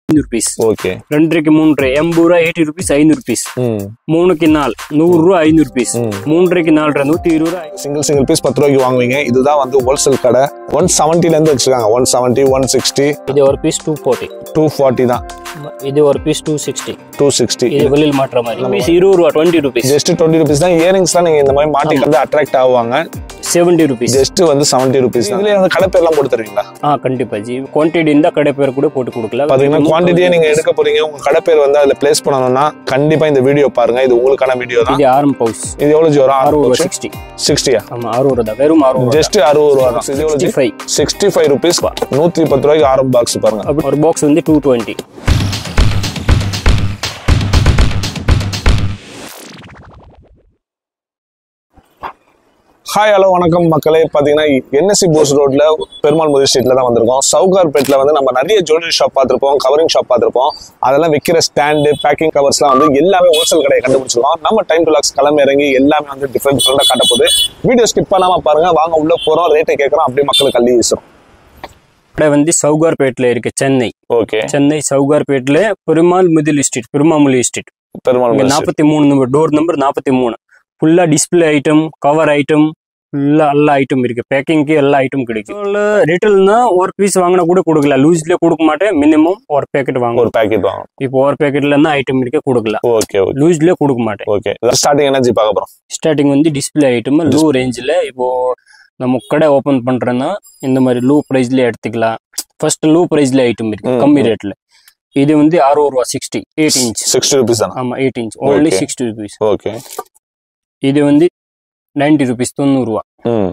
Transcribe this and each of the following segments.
ஐநூறு piece okay ரெண்டரைக்கு மூன்றரை எண்பது ரூபா எயிட்டி ருபீஸ் ஐநூறு பீஸ் ம் மூணுக்கு நாலு நூறு ரூபா ஐநூறு பீஸ் ம். மூன்றரைக்கு நாலரை நூத்தி இருபது ரூபா சிங்கிள் சிங்கிள் பீஸ் பத்து ரூபாய்க்கு வாங்குவீங்க இதுதான் வந்து ஹோல்சேல் கடை ஒன் செவன்ட்டிலேருந்து வச்சுருக்காங்க ஒன் செவன்ட்டி ஒன் சிக்ஸ்டி இது ஒரு piece two forty two forty தான் இது ஒரு piece two sixty two sixty இது வெளியில் மாட்டுற மாதிரி பீஸ் இருபது ரூபா twenty rupees just twenty rupees தான் இயரிங்ஸ்லாம் நீங்கள் இந்த மாதிரி மாட்டி வந்து அட்ராக்ட் ஆவாங்க செவன்ட்டி ருபீஸ் ஜஸ்ட் வந்து செவன்ட்டி ருபீஸ் இதுலேயே வந்து கடை பேர்லாம் போட்டு தருவீங்களா ஆ கண்டிப்பா ஜி குவான்டிட்டி இருந்தா கடை பேர் கூட போட்டு கொடுக்கலாம் பார்த்தீங்கன்னா குவான்டிட்டியை நீங்கள் எடுக்க போறீங்க உங்கள் கடை பேர் வந்து அதில் பிளேஸ் பண்ணணும்னா கண்டிப்பாக இந்த வீடியோ பாருங்க இது உங்களுக்கான வீடியோ தான் இது ஆரம் பவுஸ் இது எவ்வளோ ஜி வரும் அறுபது ரூபா ஆறு சிக்ஸ்டி சிக்ஸ்டியா ஆமா அறுபது ரூபா வெறும் அறுபது ரூபா ஜஸ்ட் அறுபது ரூபா தான் இது எவ்வளோ sixty five sixty five rupees நூற்றி பத்து ரூபாய்க்கு ஆரம் பாக்ஸ் பாருங்க ஒரு பாக்ஸ் வந்து டூ டுவெண்ட்டி ஹாய் ஹலோ வணக்கம் மக்களே பார்த்தீங்கன்னா என்எஸ்சி போஸ் ரோட்ல பெருமாள் முதல் ஸ்ட்ரீட்ல தான் வந்திருக்கோம் சவுகார்பேட்ல வந்து நம்ம நிறைய ஜுவல்லரி ஷாப் பார்த்திருப்போம் கவரிங் ஷாப் பார்த்திருப்போம் அதெல்லாம் விற்கிற ஸ்டாண்டு பேக்கிங் கவர்ஸ்லாம் வந்து எல்லாமே ஹோல்சேல் கடையை கண்டுபிடிச்சிருக்கோம் நம்ம டைம் டு லாக்ஸ் கிளம்பி இறங்கி எல்லாமே வந்து டிஃப்ரெண்ட் டிஃப்ரெண்டாக காட்ட போகுது வீடியோ ஸ்கிப் பண்ணாம பாருங்க வாங்க உள்ள போறோம் ரேட்டை கேட்குறோம் அப்படியே மக்களுக்கு அள்ளி வீசுறோம் கடை வந்து சவுகார்பேட்ல இருக்கு சென்னை ஓகே சென்னை சவுகார்பேட்ல பெருமாள் மிடில் ஸ்ட்ரீட் பெருமாமொழி ஸ்ட்ரீட் பெருமாள் முதல் street. நாற்பத்தி மூணு நம்பர் டோர் நம்பர் நாற்பத்தி மூணு ஃபுல்லா டிஸ்பிளே ஐட்டம் கவர் ஐட்டம் ஃபுல்லா எல்லா ஐட்டம் இருக்கு பேக்கிங்க்கு எல்லா ஐட்டம் கிடைக்கும் ரிட்டல்னா ஒரு பீஸ் வாங்கினா கூட கொடுக்கலாம் லூஸ்ல கொடுக்க மாட்டேன் மினிமம் ஒரு பேக்கெட் வாங்குவோம் ஒரு பேக்கெட் வாங்கணும் இப்போ ஒரு பேக்கெட்ல இருந்தா ஐட்டம் இருக்கு கொடுக்கலாம் ஓகே ஓகே லூஸ்ல கொடுக்க மாட்டேன் ஓகே ஸ்டார்டிங் எனர்ஜி பார்க்க போறோம் ஸ்டார்டிங் வந்து டிஸ்பிளே ஐட்டம் லோ ரேஞ்சில் இப்போ நம்ம கடை ஓப்பன் பண்றேன்னா இந்த மாதிரி லோ ப்ரைஸ்ல எடுத்துக்கலாம் ஃபர்ஸ்ட் லோ ப்ரைஸ்ல ஐட்டம் இருக்கு ம், கம்மி ம். ரேட்ல இது வந்து அறுபது ரூபா sixty eight inch sixty rupees தானே ஆமா eight inch only Okay. Sixty rupees okay இது வந்து நைன்டி ருபீஸ் தொண்ணூறுரூவா ம்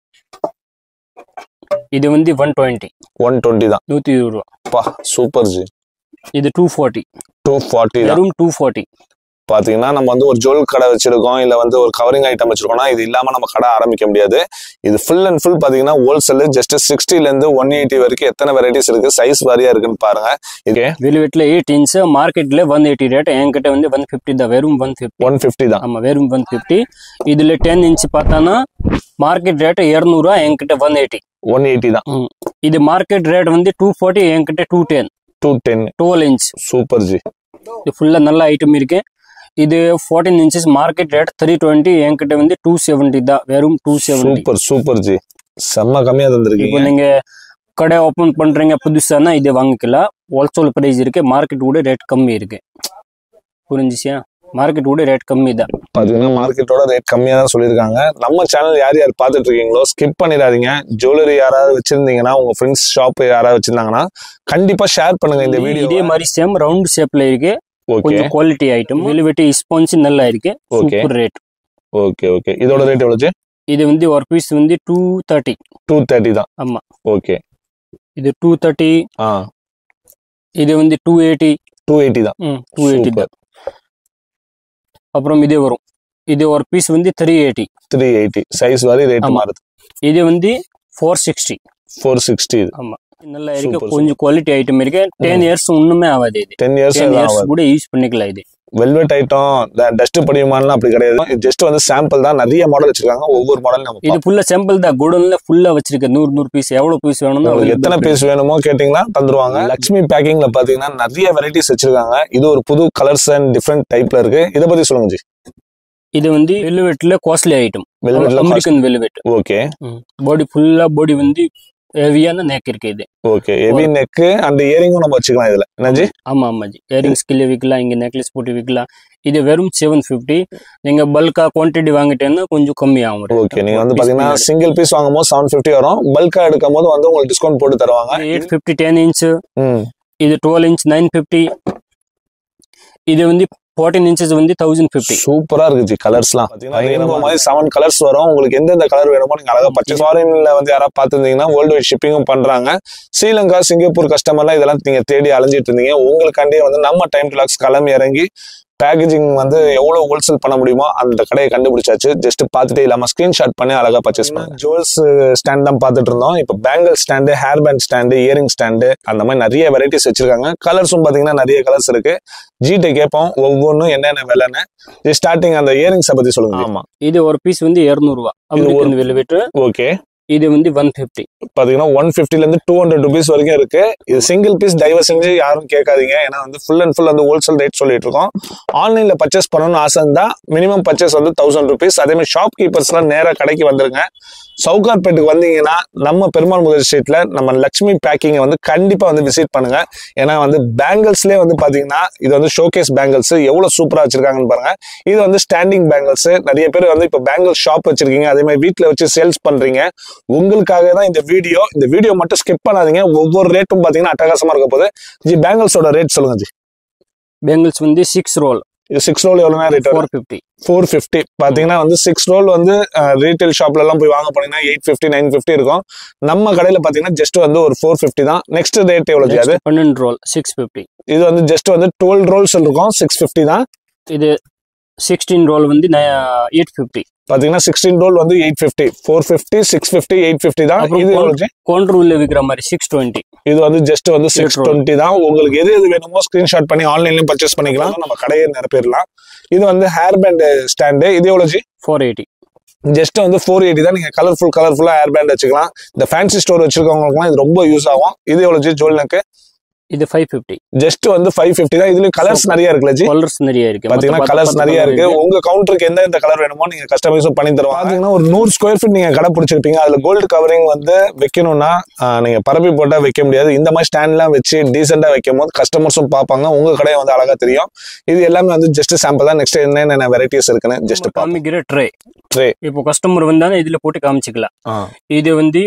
இது வந்து ஒன் டுவெண்ட்டி ஒன் டுவெண்ட்டி தான் நூற்றி இருபது ரூபா பா சூப்பர் ஜி இது டூ ஃபார்ட்டி டூ ஃபார்ட்டி தான் வெறும் டூ ஃபார்ட்டி பாத்தீங்கன்னா நம்ம வந்து ஒரு ஜுவல் கடை வச்சிருக்கோம் இல்ல வந்து ஒரு கவரிங் ஐட்டம் வச்சிருக்கோம்னா இது இல்லாம நம்ம கடை ஆரம்பிக்க முடியாது இது ஃபுல் அண்ட் ஃபுல் பாத்தீங்கன்னா ஹோல்சேல் ஜஸ்ட் சிக்ஸ்டில இருந்து ஒன் எயிட்டி வரைக்கும் எத்தனை வெரைட்டிஸ் இருக்கு சைஸ் வாரியா இருக்குன்னு பாருங்க ஓகே வெளிவெட்டில் எயிட் இன்ச் மார்க்கெட்ல ஒன் எயிட்டி ரேட் என்கிட்ட வந்து ஒன் ஃபிஃப்டி தான் வெறும் ஒன் ஃபிஃப்டி ஒன் ஃபிஃப்டி தான் ஆமா வெறும் ஒன் ஃபிஃப்டி இதுல டென் இன்ச் பார்த்தானா மார்க்கெட் ரேட் இரநூறுவா என்கிட்ட ஒன் எயிட்டி ஒன் எயிட்டி தான் இது மார்க்கெட் ரேட் வந்து டூ ஃபார்ட்டி என்கிட்ட two ten two ten twelve inch super ji இது ஃபுல்லா நல்ல ஐட்டம் இருக்கு இது fourteen inches market rate three twenty என்கிட்ட வந்து டூ செவன்ட்டி தான் வெறும் two seventy super super ji செம்ம கம்மியா இப்போ தந்திருக்கீங்க நீங்க கடை ஓபன் பண்றீங்க புதுசானா இது வாங்கிக்கலாம் ஹோல்சேல் பிரைஸ் இருக்கு மார்க்கெட் கூட ரேட் கம்மி இருக்கு புரிஞ்சுச்சியா மார்க்கெட் கூட ரேட் கம்மி தான் பாத்தீங்கன்னா மார்க்கெட்டோட ரேட் கம்மியா தான் சொல்லியிருக்காங்க நம்ம சேனல் யார் யார் பார்த்துட்டு இருக்கீங்களோ ஸ்கிப் பண்ணிடாதீங்க ஜுவல்லரி யாராவது வச்சிருந்தீங்கன்னா உங்க ஃப்ரெண்ட்ஸ் ஷாப் யாராவது வச்சிருந்தாங்கன்னா கண்டிப்பா ஷேர் பண்ணுங்க இந்த வீடியோ இதே மாதிரி சேம் ரவுண்ட் ஷேப்ல இருக்கு ஓகே கொஞ்சம் குவாலிட்டி ஐட்டம் வெல்வெட்டி ஸ்பான்ஸ் நல்லா இருக்கு Okay. Super rate okay okay இதோட ரேட் எவ்வளவு இது வந்து ஒரு பீஸ் வந்து டூ தேர்ட்டி டூ தேர்ட்டி தான் ஆமா. ஓகே இது டூ தேர்ட்டி ஆ இது வந்து டூ எயிட்டி டூ எயிட்டி தான் டூ எயிட்டி Super. தான் அப்புறம் இது வரும் இது ஒரு பீஸ் வந்து three eighty three eighty size வரை ரேட் ஆமா. மாறுது இது வந்து ஃபோர் சிக்ஸ்டி ஃபோர் சிக்ஸ்டி ஆமா நல்லா இருக்கு Super, கொஞ்சம் குவாலிட்டி ஐட்டம் இருக்கு டென் இயர்ஸ் ஒண்ணுமே ஆகாது இது டென் இயர்ஸ் டென் இயர்ஸ் கூட யூஸ் பண்ணிக்கலாம் இது வெல்வெட் ஐட்டம் டஸ்ட் படியுமான்லாம் அப்படி கிடையாது ஜஸ்ட் வந்து சாம்பிள் தான் நிறைய மாடல் வச்சிருக்காங்க ஒவ்வொரு மாடல் நம்ம இது ஃபுல்லா சாம்பிள் தான் குடோன்ல ஃபுல்லா வச்சிருக்க நூறு நூறு பீஸ் எவ்வளவு பீஸ் வேணும்னா உங்களுக்கு எத்தனை பீஸ் வேணுமோ கேட்டீங்கன்னா தந்துருவாங்க லக்ஷ்மி பேக்கிங்ல பாத்தீங்கன்னா நிறைய வெரைட்டிஸ் வச்சிருக்காங்க இது ஒரு புது கலர்ஸ் அண்ட் டிஃப்ரெண்ட் டைப்ல இருக்கு இத பத்தி சொல்லுங்க ஜி இது வந்து வெல்வெட்ல காஸ்ட்லி ஐட்டம் வெல்வெட்ல அமெரிக்கன் வெல்வெட் ஓகே பாடி ஃபுல்லா பாடி வந்து ஹெவியான நேக் இருக்கு இது ஓகே ஹெவி நெக் அண்ட் இயரிங்கும் நம்ம வச்சுக்கலாம் இதுல என்ன ஜி ஆமா ஆமா ஜி இயரிங்ஸ் கில்ல விற்கலாம் இங்க நெக்லஸ் போட்டு விற்கலாம் இது வெறும் செவன் ஃபிஃப்டி நீங்க பல்கா குவான்டிட்டி வாங்கிட்டேன்னா கொஞ்சம் கம்மி ஆகும் ஓகே நீங்க வந்து பாத்தீங்கன்னா சிங்கிள் பீஸ் வாங்கும் போது செவன் ஃபிஃப்டி வரும் பல்கா எடுக்கும் போது வந்து உங்களுக்கு டிஸ்கவுண்ட் போட்டு தருவாங்க எயிட் ஃபிஃப்டி டென் இன்ச் ம் இது டுவெல் இன்ச் நைன் ஃபிஃப்டி இது வந்து ஃபோர்டீன் இன்ச்சஸ் வந்து தௌசண்ட் ஃபிஃப்டி சூப்பரா இருக்கு ஜி கலர்ஸ்லாம் பாத்தீங்கன்னா மாதிரி செவன் கலர்ஸ் வரும் உங்களுக்கு எந்தெந்த கலர் வேணுமோ நீங்க அழகா பர்ச்சேஸ் ஃபாரின்ல வந்து யாராவது பார்த்துருந்தீங்கன்னா வேர்ல்டு வைட் ஷிப்பிங்கும் பண்றாங்க ஸ்ரீலங்கா சிங்கப்பூர் கஸ்டமர்லாம் இதெல்லாம் நீங்க தேடி அலைஞ்சிட்டு இருந்தீங்க உங்களுக்காண்டியே வந்து நம்ம டைம் டு லாக்ஸ் கிளம்பி இறங்கி பேக்கேஜிங் வந்து எவ்வளவு ஹோல்சேல் பண்ண முடியுமோ அந்த கடையை கண்டுபிடிச்சாச்சு ஜஸ்ட் பார்த்துட்டே இல்லாம ஸ்கிரீன்ஷாட் பண்ணி அழகா பர்ச்சேஸ் பண்ணுங்க ஜுவல்ஸ் ஸ்டாண்ட் தான் பார்த்துட்டு இருந்தோம் இப்போ bangle stand hair band stand earring stand அந்த மாதிரி நிறைய வெரைட்டிஸ் வச்சிருக்காங்க கலர்ஸும் பாத்தீங்கன்னா நிறைய கலர்ஸ் இருக்கு ஜிட்டே கேட்போம் ஒவ்வொன்றும் என்னென்ன விலைன்னு ஸ்டார்டிங் அந்த இயரிங்ஸை பத்தி சொல்லுங்க ஆமா இது ஒரு பீஸ் வந்து இரநூறுவா அமெரிக்கன் வெல்வெட் ஓகே இது வந்து ஒன் ஃபிஃப்டி பாத்தீங்கன்னா ஒன் பிப்டில இருந்து டூ ஹண்ட்ரட் ருபீஸ் வரைக்கும் இருக்கு இது சிங்கிள் பீஸ் தயவு செஞ்சு யாரும் கேட்காதீங்க ஏன்னா வந்து ஃபுல் அண்ட் ஃபுல் வந்து ஹோல்சேல் ரேட் சொல்லிட்டு இருக்கோம் ஆன்லைன்ல பர்ச்சேஸ் பண்ணணும்னு ஆசை இருந்தா மினிமம் பர்ச்சேஸ் வந்து தௌசண்ட் ருபீஸ் அதே மாதிரி ஷாப் கீப்பர்ஸ்லாம் நேரா கடைக்கு வந்துருங்க சவுகார்பேட்டுக்கு வந்தீங்கன்னா நம்ம பெருமாள் முதல் ஸ்ட்ரீட்ல நம்ம லக்ஷ்மி பேக்கிங்கை வந்து கண்டிப்பா வந்து விசிட் பண்ணுங்க ஏன்னா வந்து பேங்கிள்ஸ்லேயே வந்து பாத்தீங்கன்னா இது வந்து ஷோகேஸ் பேங்கிள்ஸ் எவ்வளவு சூப்பரா வச்சிருக்காங்கன்னு பாருங்க இது வந்து ஸ்டாண்டிங் பேங்கிள்ஸ் நிறைய பேர் வந்து இப்போ பேங்கிள் ஷாப் வச்சிருக்கீங்க அதே மாதிரி வீட்டில் வச்சு சேல்ஸ் பண்றீங்க உங்களுக்காக தான் இந்த வீடியோ இந்த வீடியோ மட்டும் ஸ்கிப் பண்ணாதீங்க ஒவ்வொரு ரேட்டும் பாத்தீங்கன்னா அட்டகாசமா இருக்க போகுது ஜி பேங்கிள்ஸோட ரேட் சொல்லுங்க ஜி பேங்கிள்ஸ் வந்து சிக்ஸ் ரோல் இது சிக்ஸ் ரோல் எவ்வளோ rate four fifty four fifty பாத்தீங்கன்னா வந்து சிக்ஸ் ரோல் வந்து ரீட்டைல் ஷாப்ல எல்லாம் போய் வாங்க போனீங்கன்னா எயிட் ஃபிஃப்டி நைன் ஃபிஃப்டி இருக்கும் நம்ம கடையில பாத்தீங்கன்னா ஜஸ்ட் வந்து ஒரு ஃபோர் ஃபிஃப்டி தான் நெக்ஸ்ட் ரேட் எவ்வளவு ஜி அது பன்னெண்டு ரோல் சிக்ஸ் ஃபிஃப்டி இது வந்து ஜஸ்ட் வந்து டுவெல் ரோல்ஸ் இருக்கும் சிக்ஸ் ஃபிஃப்டி தான் இது சிக்ஸ்டீன் ரோல் வந்து எயிட் ஃபிஃப்டி பாத்தீங்கன்னா சிக்ஸ்டீன் ரோல் வந்து eight fifty four fifty six fifty eight fifty தான் அப்புறம் இது கொ- எவ்வளவு ஜி? கவுண்டர் உள்ள விற்கிற மாதிரி சிக்ஸ் டுவெண்ட்டி இது வந்து ஜஸ்ட் வந்து சிக்ஸ் Petrol. டுவெண்ட்டி தான் உங்களுக்கு எது எது வேணுமோ ஸ்கிரீன்ஷாட் பண்ணி ஆன்லைன்லயும் பர்ச்சேஸ் பண்ணிக்கலாம் நம்ம கடையை நிரப்பிடலாம் இது வந்து ஹேர் பேண்ட் ஸ்டாண்டு இது எவ்வளவு ஜி ஃபோர் எயிட்டி ஜஸ்ட் வந்து ஃபோர் எயிட்டி தான் நீங்க கலர்ஃபுல் கலர்ஃபுல்லா ஹேர் பேண்ட் வச்சுக்கலாம் இந்த ஃபேன்சி ஸ்டோர் வச்சிருக்கவங்களுக்குலாம் இது ரொம்ப யூஸ் ஆகும் இது எவ்வளவு ஜி ஜோல்னக்கு இது ஃபைவ் ஃபிஃப்டி ஜஸ்ட் வந்து ஃபைவ் ஃபிஃப்டி தான் இதுலயும் கலர்ஸ் Super. நிறைய இருக்குல்ல ஜி கலர்ஸ் நிறைய இருக்கு பாத்தீங்கன்னா மொத்தம் கலர்ஸ் பத்து நிறைய colour இருக்கு உங்க கவுண்டருக்கு எந்த எந்த கலர் வேணுமோ நீங்க கஸ்டமைஸும் பண்ணி தருவாங்க பாத்தீங்கன்னா ஒரு நூறு ஸ்கொயர் ஃபீட் நீங்க கடை பிடிச்சிருப்பீங்க அதுல கோல்டு கவரிங் வந்து வைக்கணும்னா ஆஹ், நீங்க பரப்பி போட்டா வைக்க முடியாது இந்த மாதிரி ஸ்டாண்ட்லாம் வச்சு டீசெண்டா வைக்கும் போது கஸ்டமர்ஸும் பார்ப்பாங்க உங்க கடையை வந்து அழகா தெரியும் இது எல்லாமே வந்து ஜஸ்ட் சாம்பிள் தான் நெக்ஸ்ட் என்னென்ன வெரைட்டிஸ் இருக்குன்னு ஜஸ்ட் நம்ம காமிக்கிற ட்ரே Tray. இப்போ கஸ்டமர் வந்தாலும் இதுல போட்டு காமிச்சுக்கலாம் இது வந்து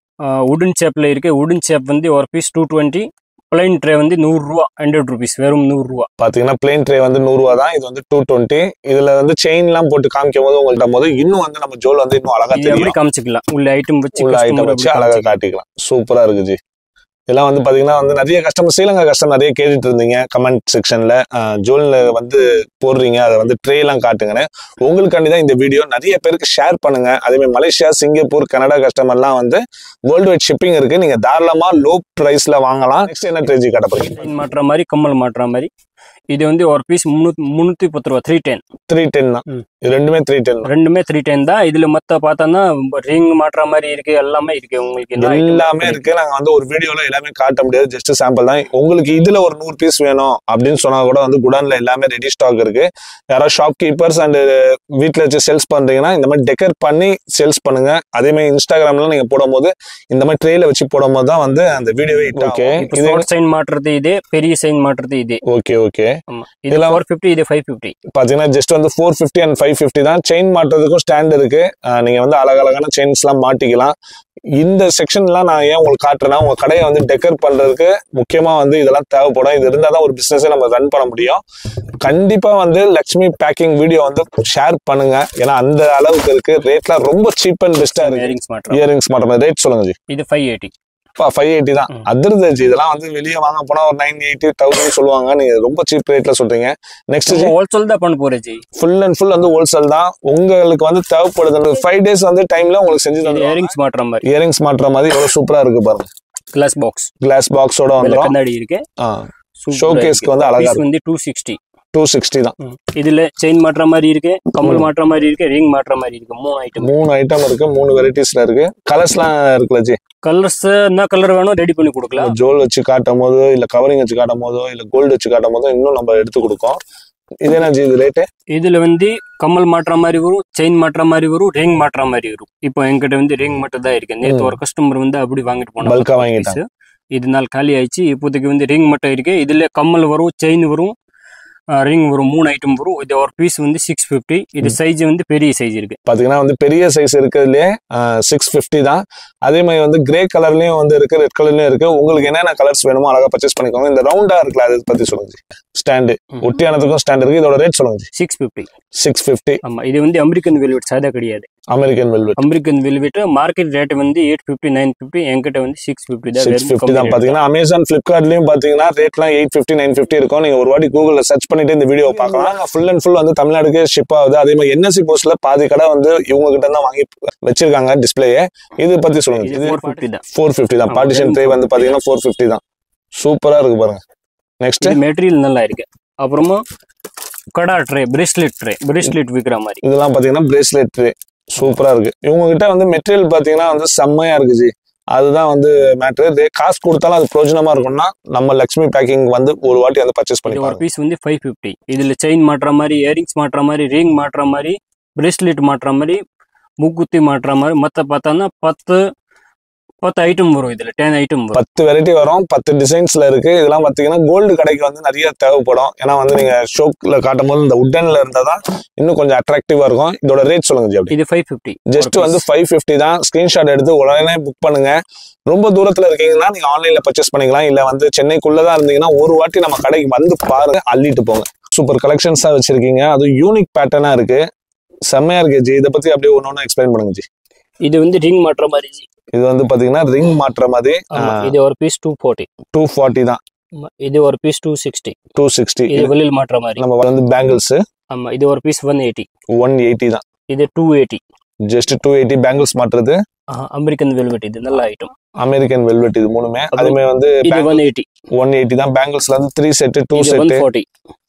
உடன் ஷேப்ல இருக்கு உடன் ஷேப் வந்து ஒரு piece two twenty plain tray வந்து நூறு ரூபா ஹண்ட்ரட் ருபீஸ் வெறும் நூறு ரூபா பாத்தீங்கன்னா பிளேன் ட்ரே வந்து நூறு ரூபா தான் இது வந்து டூ டுவெண்ட்டி இதுல வந்து செயின் எல்லாம் போட்டு காமிக்கும் போது உங்கள்ட்ட போது இன்னும் வந்து நம்ம ஜோல் வந்து இன்னும் அழகா இது எப்படி தெரியும் காமிச்சுக்கலாம் உள்ள ஐட்டம் வச்சு உள்ள customer ஐட்டம் அப்படி வச்சு அழகா காமிச்சுக்கலாம். காட்டிக்கலாம் சூப்பரா இருக்கு ஜி இதெல்லாம் வந்து பாத்தீங்கன்னா வந்து நிறைய கஸ்டமர் ஸ்ரீலங்கா கஸ்டமர் நிறைய கேட்டுட்டு இருந்தீங்க கமெண்ட் செக்ஷன்ல ஜோல்ல வந்து போடுறீங்க அதை வந்து ட்ரே எல்லாம் காட்டுங்கன்னு உங்களுக்காண்டி தான் இந்த வீடியோ நிறைய பேருக்கு ஷேர் பண்ணுங்க அதே மாதிரி மலேசியா சிங்கப்பூர் கனடா கஸ்டமர்லாம் வந்து வேர்ல்டு வைட் ஷிப்பிங் இருக்கு நீங்க தாராளமா லோ பிரைஸ்ல வாங்கலாம் நெக்ஸ்ட் என்ன ட்ரேஜி காட்ட போறீங்க Chain மாட்டுற மாதிரி கம்மல் மாட்டுற மாதிரி இது வந்து ஒரு பீஸ் முன்னூத்தி முன்னூத்தி பத்து ரூபா த்ரீ டென் த்ரீ டென் தான் ம். இது ரெண்டுமே த்ரீ டென் தான் ரெண்டுமே த்ரீ டென் தான் இதுல மொத்த பார்த்தோன்னா ரிங் மாட்டுற மாதிரி இருக்கு எல்லாமே இருக்கு உங்களுக்கு என்ன item எல்லாமே இருக்கு நாங்க வந்து ஒரு வீடியோல எல்லாமே காட்ட முடியாது ஜஸ்ட் சாம்பிள் தான் உங்களுக்கு இதுல ஒரு நூறு பீஸ் வேணும் அப்படின்னு சொன்னா கூட வந்து குடன்ல எல்லாமே ரெடி ஸ்டாக் இருக்கு யாராவது ஷாப் கீப்பர்ஸ் அண்ட் வீட்ல வச்சு சேல்ஸ் பண்றீங்கன்னா இந்த மாதிரி டெக்கர் பண்ணி சேல்ஸ் பண்ணுங்க அதே மாதிரி இன்ஸ்டாகிராம்ல நீங்க போடும்போது இந்த மாதிரி ட்ரேல வச்சு போடும்போது தான் வந்து அந்த வீடியோவே ஓகே இப்போ இது ஷார்ட் சைன் மாட்டுறது இதே பெரிய சைன் மாட்டுறது இதே ஓகே ஓகே ஆமா இது இதெல்லாம் ஃபோர் ஃபிஃப்டி இது ஃபைவ் ஃபிஃப்டி பாத்தீங்கன்னா ஜஸ்ட் வந்து four fifty and five fifty தான் செயின் மாட்டுறதுக்கும் ஸ்டாண்ட் இருக்கு அஹ் நீங்க வந்து அழகழகான செயின்ஸ் எல்லாம் மாட்டிக்கலாம் இந்த செக்ஷன்லாம் நான் ஏன் உங்களுக்கு காட்டுறேன்னா உங்க கடையை வந்து டெக்கர் பண்றதுக்கு முக்கியமா வந்து இதெல்லாம் தேவைப்படும் இது இருந்தால் தான் ஒரு பிசினஸை நம்ம ரன் பண்ண முடியும் கண்டிப்பா வந்து லக்ஷ்மி பேக்கிங் வீடியோ வந்து ஷேர் பண்ணுங்க ஏன்னா அந்த அளவுக்கு இருக்கு ரேட்லாம் ரொம்ப சீப் அண்ட் பெஸ்டா இருக்கு இயரிங்ஸ் மாட்டுறோம் இயரிங்ஸ் மாட்டுற ரேட் சொல்லுங்க ஜி இது ஃபைவ் எயிட்டி ஃபைவ் எயிட்டி தான் ம். அதிர்ந்து ஜி இதெல்லாம் வந்து வெளியே வாங்க போனா ஒரு நைன் எயிட்டி தௌசண்ட் சொல்லுவாங்க நீங்க ரொம்ப சீப் ரேட்ல சொல்றீங்க நெக்ஸ்ட் ஜி ஹோல்சேல் தான் பண்ண போறேன் ஜி ஃபுல் அண்ட் ஃபுல் வந்து ஹோல்சேல் தான் உங்களுக்கு வந்து தேவைப்படுது ஃபைவ் டேஸ் வந்து டைம்ல உங்களுக்கு செஞ்சு இது தந்துருவாங்க இயரிங்ஸ் மாட்டுற மாதிரி இயரிங்ஸ் மாட்டுற மாதிரி எவ்வளவு சூப்பரா இருக்கு பாருங்க கிளாஸ் பாக்ஸ் கிளாஸ் பாக்ஸோட வந்துடும் கண்ணாடி இருக்கு ஷோகேஸ்க்கு வந்து அழகா பீஸ் வந்து டூ சிக்ஸ்டி டூ சிக்ஸ்டி தான் இதுல செயின் மாட்டுற மாதிரி இருக்கு கம்மல் மாட்டுற மாதிரி இருக்கு ரிங் மாட்டுற மாதிரி இருக்கு மூணு ஐட்டம் மூணு ஐட்டம் இருக்கு மூணு வெரைட்டிஸ்ல இருக்கு கலர்ஸ்லாம் இருக்குல்ல ஜி கலர்ஸ் என்ன கலர் வேணும் ரெடி பண்ணி கொடுக்கலாம் ஜோல் வச்சு காட்டும் போதோ இல்ல கவரிங் வச்சு காட்டும் போதோ இல்ல கோல்டு வச்சு காட்டும் போதோ இன்னும் நம்ம எடுத்து கொடுக்கோம் இது என்ன ஜி இது ரேட்டு இதுல வந்து கம்மல் மாட்டுற மாதிரி வரும் செயின் மாட்டுற மாதிரி வரும் ரிங் மாட்டுற மாதிரி வரும் இப்போ என்கிட்ட வந்து ரிங் மட்டும் தான் இருக்கு நேத்து ம். ஒரு கஸ்டமர் வந்து அப்படி வாங்கிட்டு போனாங்க பல்கா வாங்கிட்டாங்க piece. இது நாள் காலி ஆயிடுச்சு இப்போதைக்கு வந்து ரிங் மட்டும் இருக்கு இதுல கம்மல் வரும் செயின் வரும் ரிங் வரும் மூணு ஐட்டம் வரும் இது ஒரு பீஸ் வந்து சிக்ஸ் ஃபிஃப்டி இது சைஸ் வந்து பெரிய சைஸ் இருக்கு பாத்தீங்கன்னா வந்து பெரிய சைஸ் இருக்கிறதுலே சிக்ஸ் ஃபிஃப்டி தான் அதே மாதிரி வந்து கிரே கலர்லயும் வந்து இருக்கு ரெட் கலர்லயும் இருக்கு உங்களுக்கு என்னென்ன கலர்ஸ் வேணுமோ அழகா பர்ச்சேஸ் பண்ணிக்கோங்க இந்த ரவுண்டா இருக்குல்ல அதை பத்தி சொல்லுங்க ஜி ஸ்டாண்டு ம். ஒட்டியானதுக்கும் ஸ்டாண்ட் இருக்கு இதோட ரேட் சொல்லுங்க ji six fifty six fifty ஆமா இது வந்து அமெரிக்கன் வெல்வெட் சாதா கிடையாது American velvet American velvet market rate வந்து எயிட் ஃபிஃப்டி நைன் ஃபிஃப்டி என்கிட்ட வந்து சிக்ஸ் ஃபிஃப்டி தான் சிக்ஸ் வெறும் ஃபிஃப்டி கம்மி தான் rate பாத்தீங்கன்னா அமேசான் பிளிப்கார்ட்லயும் பாத்தீங்கன்னா ரேட்லாம் எயிட் ஃபிஃப்டி நைன் ஃபிஃப்டி இருக்கும் நீங்க ஒரு வாட்டி கூகுள்ல சர்ச் பண்ணிட்டு இந்த வீடியோ பார்க்கலாம் ஃபுல் அண்ட் ஃபுல் வந்து தமிழ்நாடுக்கு ஷிப் ஆகுது அதே மாதிரி என்எஸ்சி போஸ்ட்ல பாதி கடை வந்து இவங்க கிட்ட தான் வாங்கி வச்சிருக்காங்க டிஸ்பிளேயே இது பத்தி சொல்லுங்க இது இது ஃபோர் ஃபிஃப்டி தான் ஃபோர் ஃபிஃப்டி தான் ஆமா, பார்ட்டிஷன் வெறும் ட்ரே வந்து 450 பாத்தீங்கன்னா ஃபோர் ஃபிஃப்டி தான் சூப்பரா இருக்கு பாருங்க நெக்ஸ்ட் இது மெட்டீரியல் நல்லா இருக்கு அப்புறமா கடா ட்ரே பிரேஸ்லெட் ட்ரே பிரேஸ்லெட் விற்கிற மாதிரி இதெல்லாம் பாத்தீங்கன்னா பிரேஸ்லெட் ட்ரே சூப்பரா இருக்கு இவங்க கிட்ட வந்து மெட்டீரியல் பாத்தீங்கன்னா வந்து செம்மையா இருக்கு ஜி அதுதான் வந்து மேட்ரு காசு கொடுத்தாலும் அது பிரயோஜனமா இருக்கும்னா நம்ம லக்ஷ்மி பேக்கிங் வந்து ஒரு வாட்டி வந்து பர்ச்சேஸ் பண்ணி இது ஒரு பாருங்க பீஸ் வந்து ஃபைவ் ஃபிஃப்டி இதுல செயின் மாட்டுற மாதிரி இயரிங்ஸ் மாட்டுற மாதிரி ரிங் மாட்டுற மாதிரி பிரேஸ்லெட் மாட்டுற மாதிரி மூக்குத்தி மாட்டுற மாதிரி மற்ற பார்த்தோன்னா பத்து பத்து ஐட்டம் வரும் இதுல டென் ஐட்டம் வரும் பத்து வெரைட்டி வரும் பத்து டிசைன்ஸ்ல இருக்கு இதெல்லாம் பாத்தீங்கன்னா கோல்டு கடைக்கு வந்து நிறைய தேவைப்படும் ஏன்னா வந்து நீங்க ஷோக்ல காட்டும் போது இந்த உட்டன்ல இருந்தா தான் இன்னும் கொஞ்சம் அட்ராக்டிவா இருக்கும் இதோட ரேட் சொல்லுங்க ஜி அப்படி இது ஃபைவ் ஃபிஃப்டி ஜஸ்ட் வந்து ஃபைவ் ஃபிஃப்டி தான் ஸ்கிரீன்ஷாட் எடுத்து உடனே புக் பண்ணுங்க ரொம்ப தூரத்துல இருக்கீங்கன்னா நீங்க ஆன்லைன்ல பர்ச்சேஸ் பண்ணிக்கலாம் இல்ல வந்து சென்னைக்குள்ளதான் இருந்தீங்கன்னா ஒரு வாட்டி நம்ம கடைக்கு வந்து பாருங்க அள்ளிட்டு போங்க சூப்பர் கலெக்ஷன்ஸா வச்சிருக்கீங்க அது யூனிக் பேட்டர்னா இருக்கு செம்மையா இருக்கு ஜி இதை பத்தி அப்படியே ஒன்னு ஒன்று எக்ஸ்பிளைன் பண்ணுங்க ஜி இது வந்து ரிங் மாட்டுற மாதிரி ஜி. இது வந்து பாத்தீங்கன்னா ரிங் மாற்ற மாதிரி ஆமா, இது ஒரு piece two forty two forty தான் இது ஒரு piece two sixty two sixty இது வெளியில் மாட்டுற மாதிரி நம்ம வந்து பேங்கிள்ஸ் ஆமா இது ஒரு piece one eighty one eighty தான் இது two eighty just two eighty bangles மாட்டுறது அமெரிக்கன் வெல்வெட் இது நல்ல ஐட்டம் அமெரிக்கன் வெல்வெட் இது மூணுமே அதுமே வந்து இது ஒன் எயிட்டி ஒன் எயிட்டி தான் பேங்கிள்ஸ்ல வந்து த்ரீ செட்டு டூ இது ஒன் செட்டு ஃபார்ட்டி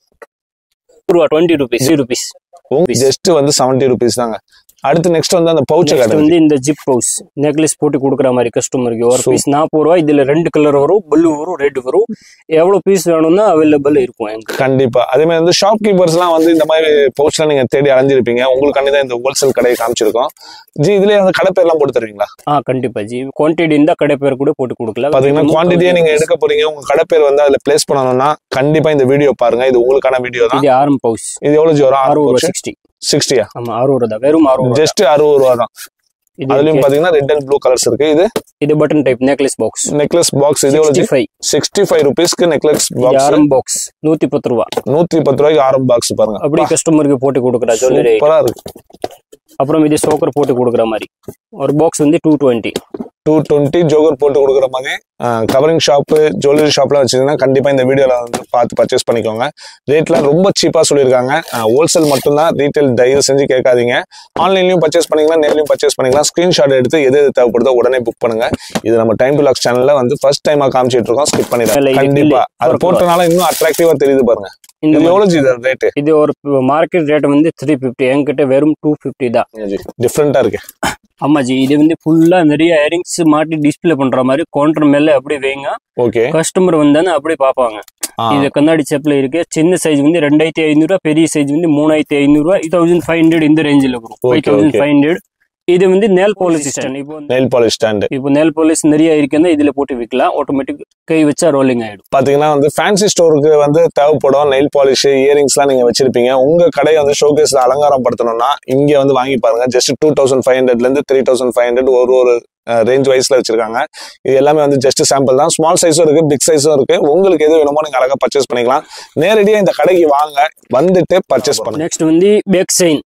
ரூபா டுவெண்ட்டி ருபீஸ் ருபீஸ் ஜஸ்ட் வந்து செவன்ட்டி ருபீஸ் தாங்க அடுத்து நெக்ஸ்ட் வந்து அந்த பவுச்சை நெக்ஸ்ட் கடை வந்து இந்த ஜிப் பவுஸ் நெக்லஸ் போட்டு கொடுக்குற மாதிரி கஸ்டமருக்கு ஒரு So- பீஸ் நாற்பது ரூபா இதுல ரெண்டு கலர் வரும் ப்ளூ வரும் ரெட் வரும் எவ்வளவு பீஸ் வேணும்னா அவைலபிள் இருக்கும் எங்க கண்டிப்பா அதே மாதிரி வந்து ஷாப் கீப்பர்ஸ் எல்லாம் வந்து இந்த மாதிரி பவுச்லாம் நீங்க தேடி அலைஞ்சிருப்பீங்க உங்களுக்கு தான் இந்த ஹோல்சேல் கடையை காமிச்சிருக்கோம் ஜி இதுலயே வந்து கடை பேர்லாம் போட்டு தருவீங்களா ஆ கண்டிப்பா ஜி குவான்டிட்டி இருந்தா கடை பேர் கூட போட்டு கொடுக்கலாம் பாத்தீங்கன்னா குவான்டிட்டியே நீங்க எடுக்க போறீங்க உங்க கடை பேர் வந்து அதுல பிளேஸ் பண்ணணும்னா கண்டிப்பா இந்த வீடியோ பாருங்க இது உங்களுக்கான வீடியோ தான் இது ஆரம் பவுஸ் இது எவ்வளவு ஜி வரும் அறுபது ரூபா ஆறு சிக்ஸ்டி சிக்ஸ்டியா ஆமா அறுபது ரூபா தான் வெறும் அறுபது ரூபா ஜஸ்ட் அறுபது ரூபா தான் இது அதுலயும் பாத்தீங்கன்னா ரெட் அண்ட் ப்ளூ கலர்ஸ் இருக்கு இது இது button type necklace box necklace box இது சிக்ஸ்டி எவ்வளவு ஃபைவ் சிக்ஸ்டி ஃபைவ் ருபீஸ்க்கு நெக்லஸ் இது பாக்ஸ் ஆரம் பாக்ஸ் நூத்தி பத்து ரூபா நூத்தி பத்து ரூபாய்க்கு ஆரம் பாக்ஸ் பாருங்க அப்படியே கஸ்டமருக்கு போட்டு கொடுக்குறா ஜுவல்லரி சூப்பரா இருக்கு அப்புறம் இது சோக்கர் போட்டு கொடுக்குற மாதிரி ஒரு பாக்ஸ் வந்து two twenty two twenty joker போட்டு கொடுக்குற மாதிரி கவரிங் ஷாப்பு ஜுவல்லரி ஷாப்லாம் வச்சிருந்தீங்கன்னா கண்டிப்பா இந்த வீடியோல வந்து பார்த்து பர்ச்சேஸ் பண்ணிக்கோங்க ரேட்லாம் ரொம்ப சீப்பா சொல்லியிருக்காங்க ஹோல்சேல் மட்டும்தான் ரீட்டைல் தயவு செஞ்சு கேட்காதீங்க ஆன்லைன்லயும் பர்ச்சேஸ் பண்ணிக்கலாம் நேர்லயும் பர்ச்சேஸ் பண்ணிக்கலாம் ஸ்கிரீன்ஷாட் எடுத்து எது எது தேவைப்படுதோ உடனே புக் பண்ணுங்க இது நம்ம டைம் டு லாக்ஸ் சேனல்ல வந்து ஃபர்ஸ்ட் டைமா காமிச்சிட்டு இருக்கோம் ஸ்கிப் இல்ல, பண்ணிடுறேன் இது கண்டிப்பா இல்ல. அது போட்டனால இன்னும் அட்ராக்டிவா தெரியுது பாருங்க இந்த இது மாதிரி. எவ்வளவு ஜி ரேட்டு இது ஒரு மார்க்கெட் ரேட் வந்து த்ரீ ஃபிஃப்டி என்கிட்ட வெறும் டூ ஃபிஃப்டி தான் டிஃப்ரெண்டா இருக்கு ஆமாஜி இது வந்து ஃபுல்லா நிறைய இயரிங்ஸ் மாட்டி டிஸ்ப்ளே பண்ற மாதிரி கவுண்டர் மேல அப்படி வைங்க ஓகே கஸ்டமர் வந்தானே அப்படி பார்ப்பாங்க இது கண்ணாடி செப்ல இருக்கு சின்ன சைஸ் வந்து ரெண்டாயிரத்தி ஐநூறு ரூபா பெரிய சைஸ் வந்து மூணாயிரத்தி ஐநூறு ரூபா தௌசண்ட் ஃபைவ் ஹண்ட்ரட் இந்த ரேஞ்சில் வரும் Okay, five thousand okay. Five hundred இது வந்து நெல் பாலிஷ் ஸ்டாண்ட் இப்போ வந்து- நெயில் பாலிஷ் ஸ்டாண்டு இப்போ நெல் பாலிஷ் நிறைய இருக்குன்னா இதுல போட்டு விற்கலாம் ஆட்டோமேட்டிக் கை வச்சா ரோலிங் ஆயிடும் பாத்தீங்கன்னா வந்து ஃபேன்சி ஸ்டோருக்கு வந்து தேவைப்படும் நெயில் பாலிஷ் இயரிங்ஸ்லாம் நீங்க வச்சிருப்பீங்க உங்க கடையை வந்து ஷோகேஸ்ல அலங்காரம் படுத்தணும்னா இங்க வந்து வாங்கி பாருங்க ஜஸ்ட் டூ தௌசண்ட் ஃபைவ் ஹண்ட்ரட்ல இருந்து த்ரீ தௌசண்ட் ஃபைவ் ஹண்ட்ரட் ஒரு ஒரு ரேஞ்ச் வைஸ்ல வச்சிருக்காங்க இது எல்லாமே வந்து ஜஸ்ட் சாம்பிள் தான் ஸ்மால் சைஸும் இருக்கு பிக் சைஸும் இருக்கு உங்களுக்கு எது வேணுமோ நீங்க அழகா பர்ச்சேஸ் பண்ணிக்கலாம் நேரடியா இந்த கடைக்கு வாங்க வந்துட்டு பர்ச்சேஸ் பண்ணுங்க நெக்ஸ்ட் வந்து பேக் சைன்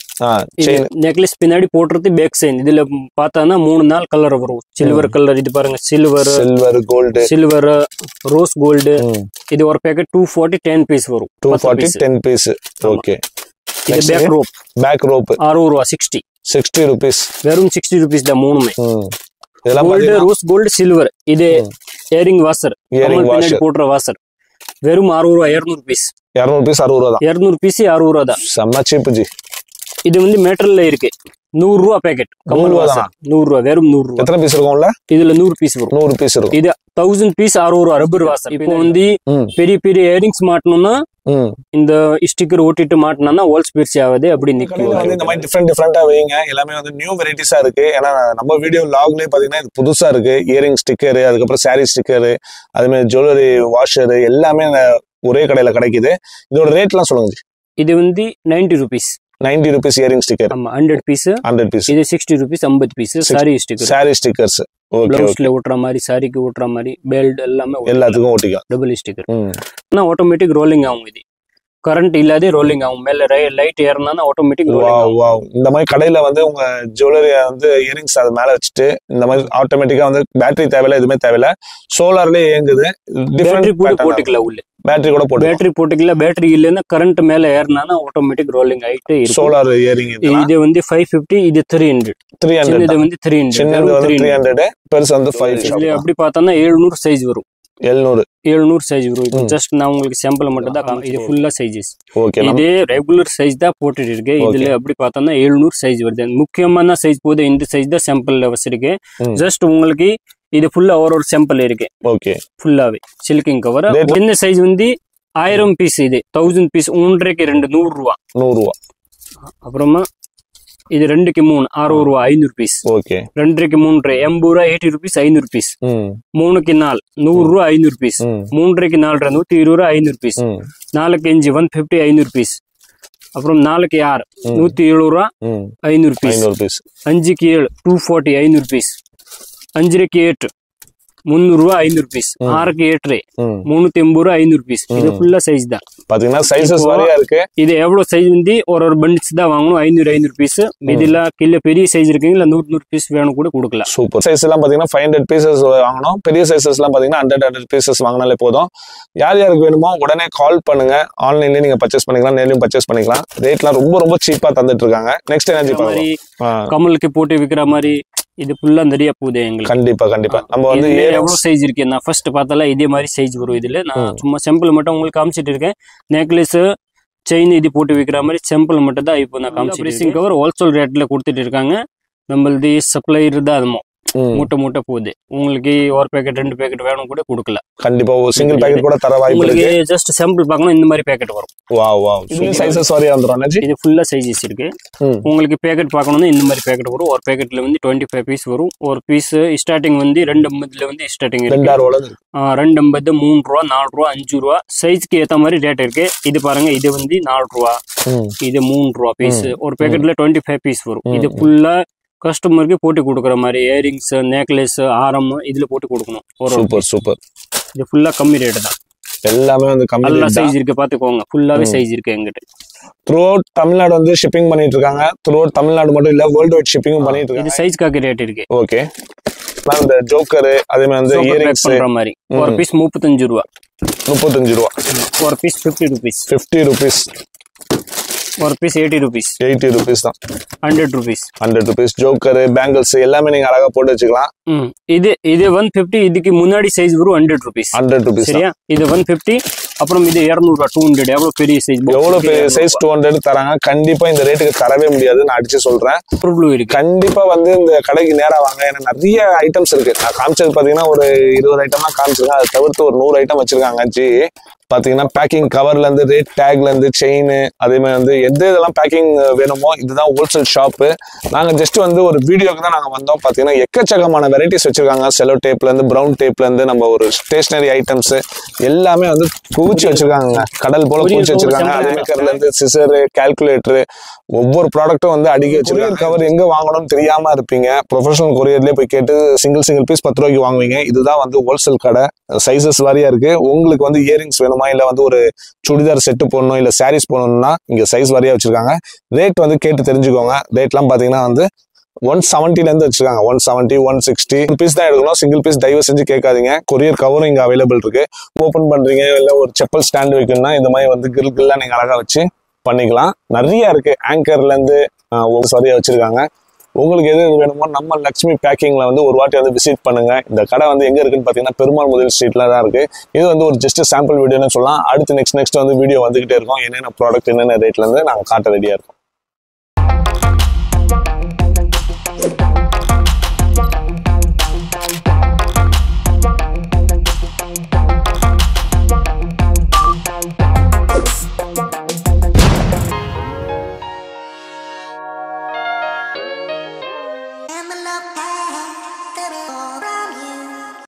இது செயின் நெக்லஸ் பின்னாடி போட்டுறது பேக் சைன் இதுல பார்த்தானா மூணு நாள் கலர் வரும் சில்வர் கலர் இது பாருங்க silver silver gold silver rose gold இது ஒரு packet two forty ten piece வரும் டூ பத்து forty piece. Ten piece okay இது பேக் ரோப் பேக் ரோப் அறுபது ரூபா சிக்ஸ்டி சிக்ஸ்டி ருபீஸ் வெறும் சிக்ஸ்டி ருபீஸ் தான் மூணுமே இதெல்லாம் கோல்டு பாத்தீங்கன்னா ரோஸ் கோல்டு சில்வர் இது இயரிங் வாசர் இயரிங் பின்னாடி வாஷ் போடுற வாசர் வெறும் அறுபது ரூபா இருநூறு பீஸ் இரநூறு பீஸ் அறுபது ரூபா தான் இருநூறு பீஸ் அறுபது ரூபா தான் செம்ம சீப்பு ஜி இது வந்து மெட்டல்ல இருக்கு நூறு ரூபா பேக்கெட் கமல் நூறு ரூபா வாசர் நூறு ரூபா வெறும் நூறு ரூபா எத்தனை பீஸ் இருக்கும்ல இதுல நூறு பீஸ் வரும் நூறு பீஸ் இருக்கும் இது தௌசண்ட் பீஸ் அறுபது ரூபா ரப்பர் வாசர் இப்போ வந்து ம் பெரிய பெரிய இயரிங்ஸ் மாட்டணும்னா ம் இந்த ஸ்டிக்கர் ஒட்டிட்டு மாட்டினா ஹோல்ஸ் பீர்ச்சி ஆகுது அப்படி கடையில வந்து இந்த மாதிரி நிக்கும் டிஃப்ரெண்ட் டிஃப்ரெண்டா வைங்க எல்லாமே வந்து நியூ வெரைட்டிஸா இருக்கு ஏன்னா நம்ம வீடியோ லாக்லயே பாத்தீங்கன்னா இது புதுசா இருக்கு இயரிங் ஸ்டிக்கர் அதுக்கப்புறம் சாரி ஸ்டிக்கர் அதே மாதிரி ஜுவல்லரி வாஷர் எல்லாமே இந்த ஒரே கடையில கிடைக்குது இதோட ரேட்லாம் சொல்லுங்க ஜி இது வந்து ninety rupees ninety rupees earring sticker ஆமா ஹண்ட்ரட் பீஸ் ஹண்ட்ரட் பீஸ் இது சிக்ஸ்டி ருபீஸ் ஐம்பது piece sari sticker sari stickers okay okay பிளவுஸ்ல ஓட்டுற மாதிரி சாரிக்கு ஓட்டுற மாதிரி பெல்ட் எல்லாமே எல்லாத்துக்கும் ஓட்டிக்கலாம் டபுள் ஸ்டிக்கர் ம் ஆனா ஆட்டோமேட்டிக் ரோலிங் ஆகும் இது கரண்ட் இல்லாதே ரோலிங் ஆகும் மேல லைட் ஏறினா ஆட்டோமேட்டிக் ரோலிங் வாவ் ஆகும் வாவ் இந்த மாதிரி கடையில வந்து உங்க ஜுவல்லரிய வந்து இயரிங்ஸ் அது மேல வச்சுட்டு இந்த மாதிரி ஆட்டோமேட்டிக்கா வந்து பேட்டரி தேவையில்ல எதுவுமே தேவையில்ல சோலார்லயே இயங்குது பேட்டரி கூட டிஃபரெண்ட் போட்டுக்கலாம் உள்ள பேட்டரி கூட போட்டு பேட்டரி போட்டுக்கலாம் பேட்டரி இல்லைன்னா கரண்ட் மேல ஏறினா ஆட்டோமேட்டிக் ரோலிங் ஆயிட்டு இருக்கும் சோலார் இயரிங் இது வந்து ஃபைவ் ஃபிஃப்டி இது த்ரீ ஹண்ட்ரட் த்ரீ சின்னது ஹண்ட்ரட் வந்து த்ரீ சின்னது ஹண்ட்ரட் வந்து த்ரீ ஹண்ட்ரட் பெருசு வந்து ஃபைவ் இதுல அப்படி பார்த்தோம்னா எழுநூறு சைஸ் வரும் எழுநூறு எழுநூறு சைஸ் வரும் இது ம். ஜஸ்ட் நான் உங்களுக்கு சாம்பிள் மட்டும் தான் காமி- இது ஃபுல்லா சைஸஸ் ஓகே நம்ம இதே ரெகுலர் சைஸ் தான் போட்டுட்டு இருக்கு இதுல அப்படி பார்த்தோம்னா எழுநூறு சைஸ் வருது முக்கியமான சைஸ் போது இந்த சைஸ் தான் சாம்பிள்ல வச்சிருக்கு ம். ஜஸ்ட் உங்களுக்கு இது ஃபுல்லா ஒரு ஒரு சாம்பிள் இருக்கு ஓகே ஃபுல்லாவே சில்கிங் கவர் Rate- இந்த சைஸ் வந்து ஆயிரம் பீஸ் இது தௌசண்ட் பீஸ் ஒன்றரைக்கு ரெண்டு நூறு ரூபா நூறு ரூபா அப்புறமா இது ரெண்டுக்கு மூணு அறுபது ரூபா ஐநூறு பீஸ் ஓகே ரெண்டரைக்கு மூன்று எண்பது ரூபா எயிட்டி ருபீஸ் ஐநூறு பீஸ் ம் மூணுக்கு நாலு நூறு ரூபா ஐநூறு பீஸ் ம் மூன்றரைக்கு நாலு நூத்தி இருபது ரூபா ஐநூறு பீஸ் ம் நாலுக்கு அஞ்சு ஒன் ஃபிஃப்டி ஐநூறு பீஸ் அப்புறம் நாலுக்கு ஆறு ம். நூத்தி எழுபது ரூபா ம் ஐநூறு பீஸ் ஐநூறு பீஸ் அஞ்சுக்கு ஏழு டூ ஃபார்ட்டி ஐநூறு பீஸ் அஞ்சரைக்கு எட்டு முந்நூறு ரூபா ஐநூறு பீஸ் ம். ஆறுக்கு எட்டு ம் முன்னூத்தி எண்பது ரூபா ஐநூறு பீஸ் இது ம். ஃபுல்லா சைஸ் தான் பாத்தீங்கன்னா சைசஸ் இப்போ- நிறைய இருக்கு இது எவ்வளவு சைஸ் வந்து ஒரு ஒரு பண்டிஸ் தான் வாங்கணும் ஐநூறு ஐநூறு பீஸ் இதுல கீழே பெரிய சைஸ் இருக்குங்க இல்ல நூறு நூறு பீஸ் வேணும் கூட கொடுக்கலாம் சூப்பர் சைஸ் எல்லாம் பாத்தீங்கன்னா ஃபைவ் ஹண்ட்ரட் பீசஸ் வாங்கணும் பெரிய சைசஸ் எல்லாம் பாத்தீங்கன்னா ஹண்ட்ரட் ஹண்ட்ரட் பீசஸ் வாங்கினாலே போதும் யார் யாருக்கு வேணுமோ உடனே கால் பண்ணுங்க ஆன்லைன்லயே நீங்க பர்ச்சேஸ் பண்ணிக்கலாம் நேர்லயும் பர்ச்சேஸ் பண்ணிக்கலாம் ரேட்லாம் ரொம்ப ரொம்ப சீப்பா தந்துட்டு இருக்காங்க நெக்ஸ்ட் எனர்ஜி இந்த மாதிரி பார்க்கலாம் கமலுக்கு போட்டு விக்கிற மாதிரி இது ஃபுல்லா நிறைய போகுது எங்களுக்கு கண்டிப்பா கண்டிப்பா நம்ம வந்து இதுல earrings- எவ்வளவு சைஸ் இருக்கு நான் ஃபர்ஸ்ட் பார்த்தால இதே மாதிரி சைஸ் வரும் இதுல நான் ம். சும்மா சாம்பிள் மட்டும் உங்களுக்கு காமிச்சிட்டு இருக்கேன் நெக்லஸ் செயின் இது போட்டு விக்கிற மாதிரி சாம்பிள் மட்டும் தான் இப்போ நான் காமிச்சிட்டு கவர் ஹோல்சேல் ரேட்ல கொடுத்துட்டு இருக்காங்க நம்மளது சப்ளையர் தான் அதுமோ ம், மூட்டை மூட்டை போகுது உங்களுக்கு ஒரு பேக்கெட் ரெண்டு பேக்கெட் வேணும் கூட கொடுக்கல கண்டிப்பா ஒரு சிங்கிள் பேக்கெட் கூட தர வாய்ப்பு உங்களுக்கு இருக்கு ஜஸ்ட் சாம்பிள் பார்க்கணும் இந்த மாதிரி பேக்கெட் வரும் வாவ் வாவ் இதுலயும் சைசஸ் வரையா வந்துரும் எனர்ஜி இது ஃபுல்லா சைஸஸ் இருக்கு ம். உங்களுக்கு பேக்கெட் பார்க்கணும்னா இந்த மாதிரி பேக்கெட் வரும் ஒரு பேக்கெட்ல வந்து டுவெண்ட்டி ஃபைவ் பீஸ் வரும் ஒரு பீஸ் ஸ்டார்டிங் வந்து ரெண்டு ஐம்பதுல வந்து ஸ்டார்டிங் இருக்கு ரெண்டாயிரம் ரூபாய் ஆ, ரெண்டு ஐம்பது மூணு ரூபா நாலு ரூபா அஞ்சு ரூபா சைஸ்க்கு ஏத்த மாதிரி ரேட் இருக்கு இது பாருங்க இது வந்து நாலு ரூபா இது மூணு ரூபா பீஸ் ஒரு பேக்கெட்ல டுவெண்ட்டி ஃபைவ் பீஸ் வரும் ம், இது ம். ஃபுல்லா கஸ்டமருக்கு போட்டு கொடுக்குற மாதிரி இயரிங்ஸ் நெக்லஸ் ஆரம் இதுல போட்டு கொடுக்கணும் ஒரு ஒரு சூப்பர் piece. சூப்பர் இது ஃபுல்லா கம்மி ரேட் தான் எல்லாமே வந்து கம்மி நல்ல rate தான் சைஸ் இருக்கு பாத்துக்கோங்க ஃபுல்லாவே ம். சைஸ் இருக்கு எங்கிட்ட த்ரூ அவுட் தமிழ்நாடு வந்து ஷிப்பிங் பண்ணிட்டு இருக்காங்க த்ரூ அவுட் தமிழ்நாடு மட்டும் இல்ல வேர்ல்டு வைட் ஷிப்பிங்கும் பண்ணிட்டு இது இருக்காங்க சைஸ்க்காக ரேட் இருக்கு ஓகே இந்த ஜோக்கர் அதே மாதிரி வந்து Super pack இயரிங்ஸ் பண்ற மாதிரி ஒரு ம். பீஸ் முப்பத்தஞ்சு ரூபா முப்பத்தஞ்சு ரூபா ஒரு piece fifty rupees fifty rupees ஒரு piece eighty rupees eighty rupees தான் hundred rupees hundred rupees joker bangles எல்லாமே நீங்க அழகா போட்டு வச்சுக்கலாம் ம் இது இது ஒன் ஃபிஃப்டி இதுக்கு முன்னாடி சைஸ் வரும் ஹண்ட்ரட் ருபீஸ் ஹண்ட்ரட் ருபீஸ் சரியா இது ஒன் ஃபிஃப்டி அப்புறம் இது இரநூறுவா டூ ஹண்ட்ரட் எவ்வளவு பெரிய சைஸ் எவ்வளவு பெரிய சைஸ் டூ ஹண்ட்ரட் தராங்க கண்டிப்பா இந்த ரேட்டுக்கு தரவே முடியாது நான் அடிச்சு சொல்றேன் ப்ளூ இருக்கு கண்டிப்பா வந்து இந்த கடைக்கு நேரா வாங்க ஏன்னா நிறைய ஐட்டம்ஸ் இருக்கு நான் காமிச்சது பாத்தீங்கன்னா ஒரு இருபது ஐட்டம் தான் காமிச்சிருக்கேன் அதை தவிர்த்து ஒரு நூறு ஐட்டம் வச்சிருக்காங்க ஜி பாத்தீங்கன்னா பேக்கிங் கவர்ல இருந்து ரேட் டேக்ல இருந்து செயின் அதே மாதிரி வந்து எந்த இதெல்லாம் பேக்கிங் வேணுமோ இதுதான் ஹோல்சேல் ஷாப்பு நாங்க ஜஸ்ட் வந்து ஒரு வீடியோக்கு தான் நாங்க வந்தோம் பாத்தீங்கன்னா எக்கச்சக்கமான வெரைட்டிஸ் வச்சிருக்காங்க செலோ டேப்ல இருந்து ப்ரௌன் டேப்ல இருந்து நம்ம ஒரு ஸ்டேஷனரி ஐட்டம்ஸ் எல்லாமே வந்து குவிச்சு வச்சிருக்காங்க கடல் போல Courier குவிச்சு வச்சிருக்காங்க cover அதே மேக்கர்ல இருந்து சிசர் கால்குலேட்டர் ஒவ்வொரு ப்ராடக்ட்டும் வந்து அடுக்கி வச்சிருக்காங்க கவர் எங்க வாங்கணும்னு தெரியாம இருப்பீங்க ப்ரொஃபஷனல் கொரியர்லயே போய் கேட்டு சிங்கிள் சிங்கிள் பீஸ் பத்து ரூபாய்க்கு வாங்குவீங்க இதுதான் வந்து ஹோல்சேல் கடை சைசஸ் வாரியா இருக்கு உங்களுக்கு வந்து இயரிங்ஸ் வேணுமா இல்ல வந்து ஒரு சுடிதார் செட்டு போடணும் இல்ல சாரீஸ் போடணும்னா இங்க சைஸ் வாரியா வச்சிருக்காங்க ரேட் வந்து கேட்டு தெரிஞ்சுக்கோங்க ரேட்லாம் பாத்தீங்கன்னா வந்து ஒன் செவன்ட்டில இருந்து வச்சிருக்காங்க one seventy one sixty piece தான் எடுக்கணும் சிங்கிள் பீஸ் தயவு செஞ்சு கேட்காதீங்க கொரியர் கவரும் இங்க அவைலபிள் இருக்கு ஓபன் பண்றீங்க இல்ல ஒரு செப்பல் ஸ்டாண்ட் வைக்கணும்னா இந்த மாதிரி வந்து கிரில் கிரில்லாம் நீங்க அழகா வச்சு பண்ணிக்கலாம் நிறைய இருக்கு ஆங்கர்ல இருந்து சரியா வச்சிருக்காங்க உங்களுக்கு எது எது வேணுமோ நம்ம லக்ஷ்மி பேக்கிங்ல வந்து ஒரு வாட்டி வந்து விசிட் பண்ணுங்க இந்த கடை வந்து எங்க இருக்குன்னு பாத்தீங்கன்னா பெருமாள் முதல் ஸ்ட்ரீட்ல தான் இருக்கு இது வந்து ஒரு ஜஸ்ட் சாம்பிள் வீடியோன்னு சொல்லலாம் அடுத்து நெக்ஸ்ட் நெக்ஸ்ட் வந்து வீடியோ வந்துகிட்டே இருக்கும் என்னென்ன ப்ராடக்ட் என்னென்ன ரேட்ல இருந்து நாங்க காட்ட ரெடியா இருக்கோம்